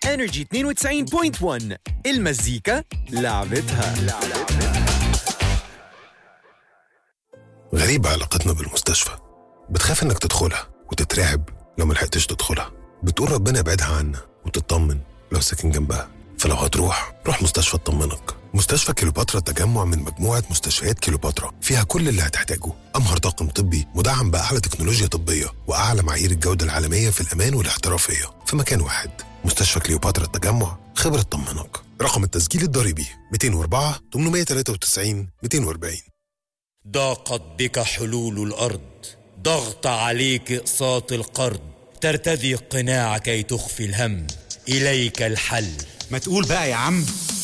انرجي 92.1 المزيكا لعبتها غريبة علاقتنا بالمستشفى بتخاف انك تدخلها وتترعب لو ملحقتش تدخلها بتقول ربنا يبعدها عنا وتطمن لو ساكن جنبها فلو هتروح روح مستشفى تطمنك مستشفى كيلوباترا تجمع من مجموعة مستشفيات كيلوباترا فيها كل اللي هتحتاجه أمهر طاقم طبي مدعم بأعلى تكنولوجيا طبية وأعلى معايير الجودة العالمية في الأمان والاحترافية في مكان واحد مستشفى كليوباترا التجمع خبرة تطمنك رقم التسجيل الضريبي 204 893 240 ضاقت بك حلول الأرض ضغط عليك إقساط القرض ترتدي القناع كي تخفي الهم إليك الحل ما تقول بقى يا عم